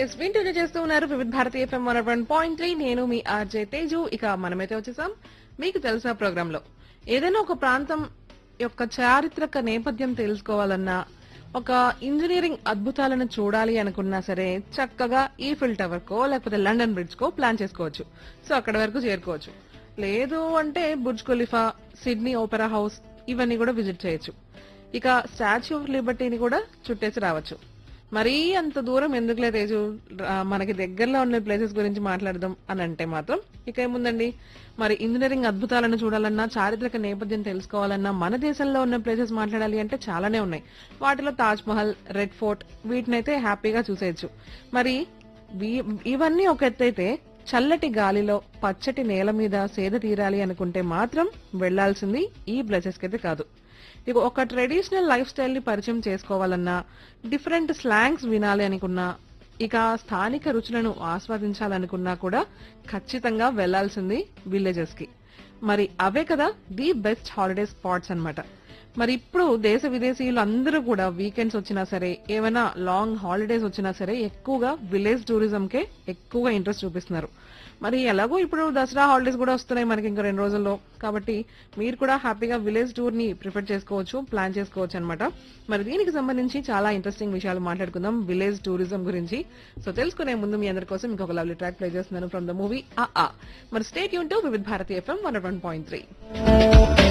yes వింటూనే చేస్తూ ఉన్నారు Vividha Bharati FM one one point three నేను మీ ఆర్జే తేజు ఇక మనమైతే వచ్చేసాం మీకు తెలుసా ప్రోగ్రామ్ లో ఏదైనా ఒక ప్రాంతం యొక్క చారిత్రక నేపథ్యం తెలుసుకోవాలన్నా ఒక ఇంజనీరింగ్ అద్భుతాలను చూడాలి అనుకున్నా సరే చక్కగా ఈఫిల్ టవర్ కో లేకపోతే లండన్ బ్రిడ్జ్ కో ప్లాన్ చేసుకోవచ్చు సో అక్కడ వరకు చేరుకోవచ్చు లేదు అంటే Burj Khalifa Sydney opera house ఇవన్నీ కూడా విజిట్ చేయొచ్చు ఇక స్టాచ్యూ ఆఫ్ లిబర్టీని కూడా చుట్టేసి రావచ్చు మరీ అంత దూరం ఎందుకులే తేజు రా- మనకి దగ్గరలో ఉన్న ప్లేసెస్ గురించి మాట్లాడదాం అని అంటే మాత్రం ఇక ఏముందండి మరి ఇంజనీరింగ్ అద్భుతాలను చూడాలన్నా చారిత్రక నేపథ్యం తెలుసుకోవాలన్నా మన దేశంలో ఉన్న ప్లేసెస్ మాట్లాడాలి అంటే చాలానే ఉన్నాయి వాటిలో తాజ్ మహల్ రెడ్ ఫోర్ట్ వీటినైతే హ్యాపీగా చూసేయచ్చు మరి వీ- ఇవన్నీ ఒక ఎత్తైతే చల్లటి గాలిలో పచ్చటి నేల మీద సేద తీరాలి అనుకుంటే మాత్రం వెళ్లాల్సింది ఈ ప్లేసెస్ కి అయితే కాదు ఇక ఒక ట్రెడిషనల్ లైఫ్ స్టైల్ ని పరిచయం చేసుకోవాలన్నా డిఫరెంట్ స్లాంగ్స్ వినాలి అనుకున్నా ఇక స్థానిక రుచులను ఆస్వాదించాలనుకున్నా కూడా ఖచ్చితంగా వెళ్లాల్సింది విలేజెస్ కి మరి అవే కదా ది బెస్ట్ హాలిడే స్పాట్స్ అన్నమాట మరి ఇప్పుడు దేశ విదేశీయులు అందరూ కూడా వీకెండ్స్ వచ్చినా సరే ఏమైనా లాంగ్ హాలిడేస్ వచ్చినా సరే ఎక్కువగా విలేజ్ టూరిజం కే ఎక్కువగా ఇంట్రెస్ట్ చూపిస్తున్నారు మరి ఎలాగో ఇప్పుడు దసరా హాలిడేస్ కూడా వస్తున్నాయి మనకి ఇంకా రెండు రోజుల్లో కాబట్టి మీరు కూడా హ్యాపీగా విలేజ్ టూర్ ని ప్రిఫర్ చేసుకోవచ్చు ప్లాన్ చేసుకోవచ్చు అన్నమాట మరి దీనికి సంబంధించి చాలా ఇంట్రెస్టింగ్ విషయాలు మాట్లాడుకుందాం విలేజ్ టూరిజం గురించి సో తెలుసుకునే ముందు మీ అందరి కోసం ఇంకొక లవ్లీ ట్రాక్ ప్లే చేస్తున్నాను ఫ్రమ్ ద మూవీ ఆ మరి స్టేట్ యూన్ to Vividh Bharati FM one one point three